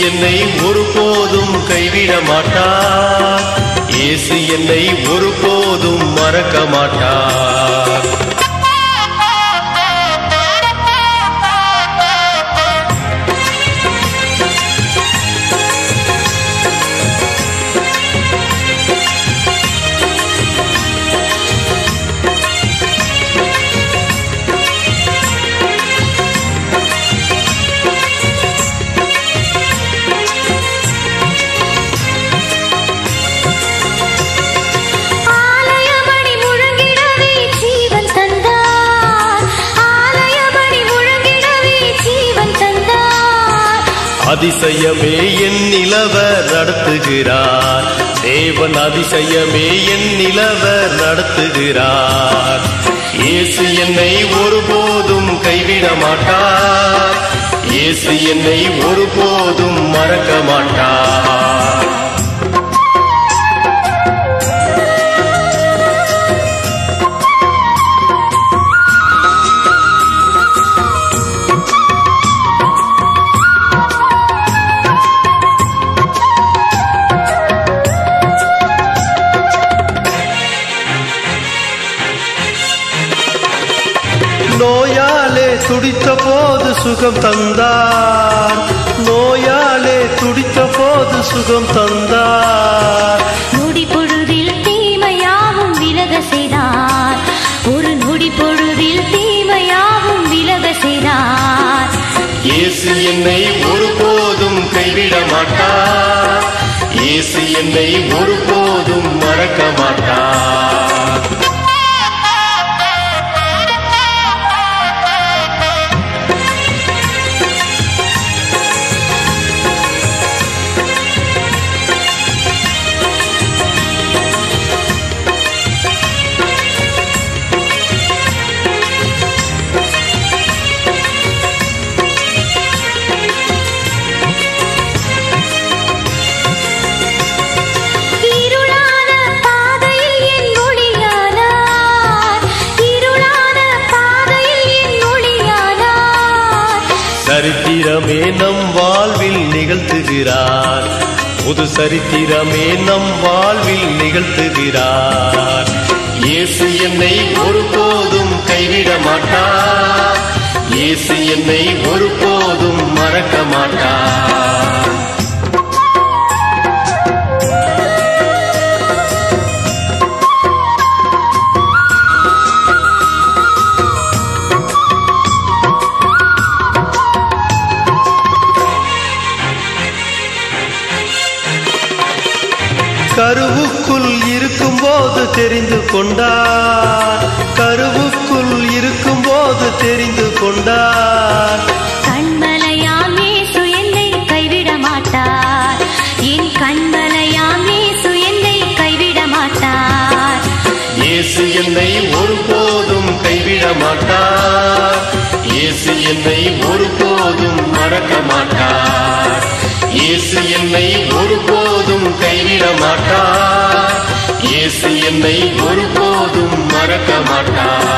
என்னை ஒருபோதும் கைவிட மாட்டார் இயேசு என்னை ஒருபோதும் மறக்க மாட்டார் ஆலயமணி முழங்கிடவே ஜீவன் தந்தார் ஆலயமணி முழங்கிடவே ஜீவன் தந்தார் அதிசயமே என் நிலவர் நடத்துகிறார் தேவன் அதிசயமே என் நிலவர் நடத்துகிறார் இயேசு என்னை ஒருபோதும் கைவிட மாட்டார் இயேசு என்னை ஒருபோதும் மறக்க மாட்டார் நோயாலே துடித்த போது சுகம் தந்தார் நோயாலே துடித்த போது சுகம் தந்தார் நொடி பொழுதில் தீமையாவும் விலக செய்தார் ஒரு நொடி பொழுதில் தீமையாவும் விலக செய்தார் இயேசு என்னை ஒருபோதும் கைவிட மாட்டார் இயேசு என்னை ஒருபோதும் மறக்க மாட்டார் இருளான பாதையில் என் ஒளியானார் இருளான பாதையில் என் ஒளியானார் சரித்திரமே நம் வாழ்வில் நிகழ்த்துகிறார் புது சரித்திரமே நம் வாழ்வில் நிகழ்த்துகிறார் இயேசு என்னை ஒருபோதும் கைவிட மாட்டார் இயேசு என்னை ஒருபோதும் மறக்க மாட்டார் கருவுக்குள் இருக்கும்போது தெரிந்து கொண்டார் கருவுக்குள் இருக்கும்போது தெரிந்து கொண்டார் கண்மலையாம் இயேசு என்னை கைவிட மாட்டார் என் கண்மலையாம் இயேசு என்னை கைவிட மாட்டார் இயேசு என்னை ஒருபோதும் கைவிட மாட்டார் இயேசு என்னை ஒருபோதும் மறக்க மாட்டார் இயேசு என்னை ஒருபோதும் கைவிட மாட்டார் இயேசு என்னை ஒருபோதும் மறக்க மாட்டார்